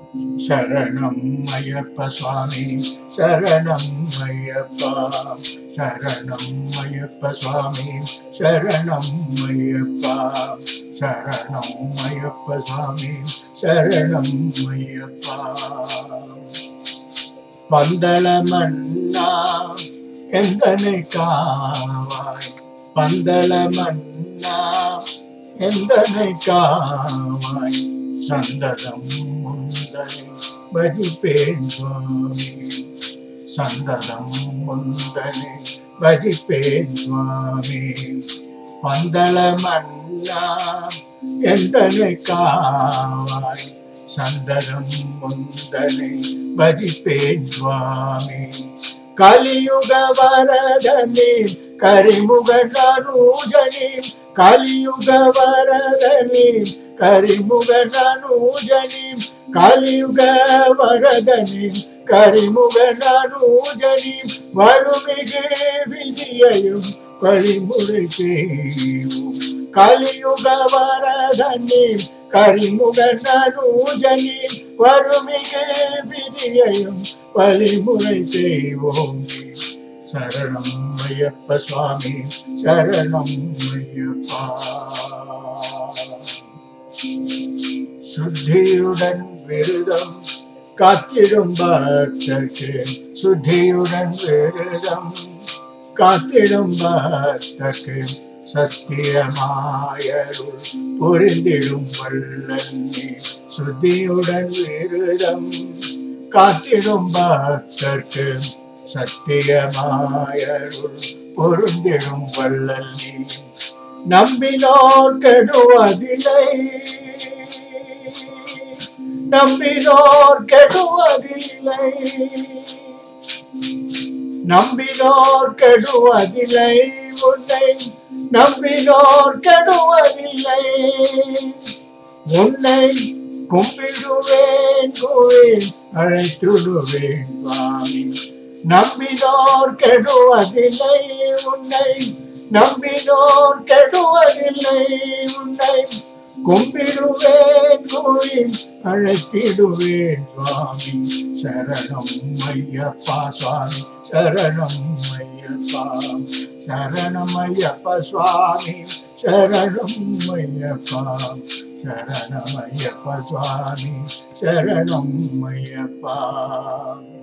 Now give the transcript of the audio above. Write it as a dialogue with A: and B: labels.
A: சரணம் ஐயப்ப சுவாமி சரணம் ஐயப்பா சரணம் ஐயப்ப சுவாமி சரணம் ஐயப்பா சரணம் ஐயப்ப சுவாமி சரணம் ஐயப்பா பந்தள மன்னா எந்தனை காவாய் பந்தள மன்னா எந்தனை காவாய் சந்ததம் முந்தனை பஜிப்பேன் சுவாமி சந்ததம் முந்தனை பஜிப்பேன் சுவாமி பந்தள மன்னா எந்தனை காவாய் சந்தனம் முந்தனை பஜிப்பேன் சுவாமி கலியுக வரதனே கரிமுக நரூஜனே கலியுக வரதனே கரிமுக நரூஜனே கலியுக வரதனே கரிமுக நரூஜனே வருமிகு விதியையும் வழிமுறை செய்வோம் கலியுக வரதனே கரிமுக நரூஜனே வருமிகு விதியையும் வழிமுறை செய்வோம் சரணம் ஐயப்ப சுவாமி சரணம் ஐயப்பா சுத்தியுடன் விருதம் காத்திடும் பக்தர்க்கு சுத்தியுடன் விருதம் காத்திடும் பக்தர்க்கு சத்தியமாயருள் புரிந்திடும் வல்லன்னே சுத்தியுடன் விருதம் காத்திடும் பக்தர்க்கு சத்தியமாயருள் பொருந்திடும் வல்லல் நீ நம்பினோர் கெடுவதில்லை நம்பினோர் கெடுவதில்லை நம்பினோர் கெடுவதில்லை உன்னை நம்பினோர் கெடுவதில்லை உன்னை கும்பிடுவேன் கோயில் அழைத்துடுவேன் சுவாமி நம்பினோர் கெடுவதில்லை உன்னை நம்பினோர் கெடுவதில்லை உன்னை கும்பிடுவேன் கோயில் அழைத்திடுவேன் சுவாமி சரணம் ஐயப்பா சுவாமி சரணம் ஐயப்பா சரணம் ஐயப்ப சுவாமி சரணம் ஐயப்பா சரணம் ஐயப்ப சுவாமி சரணம் ஐயப்பா